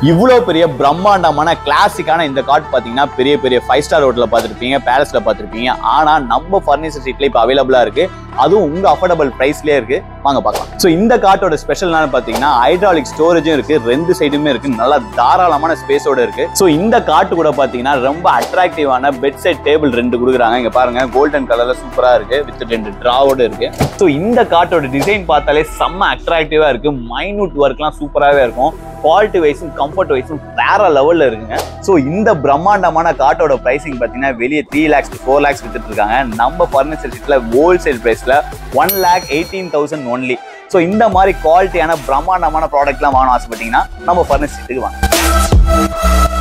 இவ்வளோ பெரிய பிரம்மாண்டமான கிளாசிக்கான இந்த காட் பார்த்தீங்கன்னா பெரிய பெரிய ஃபைவ் ஸ்டார் ஹோட்டலில் பார்த்துருப்பீங்க பேலஸில் பார்த்துருப்பீங்க ஆனால் நம்ம ஃபர்னிச்சர் ஸ்ட்ரீட்ல இப்போ அவைலபிளாக இருக்கு அதுவும் உங்க அஃபோர்டபுள் ப்ரைஸ்லேயே இருக்கு வாங்க பார்க்கலாம் ஸோ இந்த காட்டோட ஸ்பெஷல் என்னன்னு பார்த்தீங்கன்னா ஹைட்ராலிக் ஸ்டோரேஜும் இருக்கு ரெண்டு சைடுமே இருக்கு நல்லா தாராளமான ஸ்பேஸோட இருக்கு ஸோ இந்த காட்டு கூட பார்த்தீங்கன்னா ரொம்ப அட்ராக்டிவான பெட் சைட் டேபிள் ரெண்டு கொடுக்குறாங்க இங்க பாருங்க கோல்டன் கலர்ல சூப்பரா இருக்கு வித் ரெண்டு டிராவோட இருக்கு ஸோ இந்த காட்டோட டிசைன் பார்த்தாலே செம்ம அட்ராக்டிவா இருக்கு மைனூட் ஒர்க்லாம் சூப்பராகவே இருக்கும் குவாலிட்டி வைஸும் கம்ஃபர்ட் வைஸும் வேற லெவல்ல இருக்குங்க ஸோ இந்த பிரம்மாண்டமான காட்டோட பிரைசிங் பார்த்தீங்கன்னா வெளியே த்ரீ லேக்ஸ் ஃபோர் லேக்ஸ் வித்துட்டு இருக்காங்க நம்ம ஃபர்னிச்சர் சீட்ல ஹோல்சேல் பிரைஸ்ல one lakh eighteen thousand only so இந்த மாதிரி குவாலிட்டியான பிரம்மாண்டமான ப்ராடக்ட்லாம் வாங்கணும் ஆசைப்பட்டீங்கன்னா நம்ம ஃபர்னிச்சர் சீட்டுக்கு வாங்க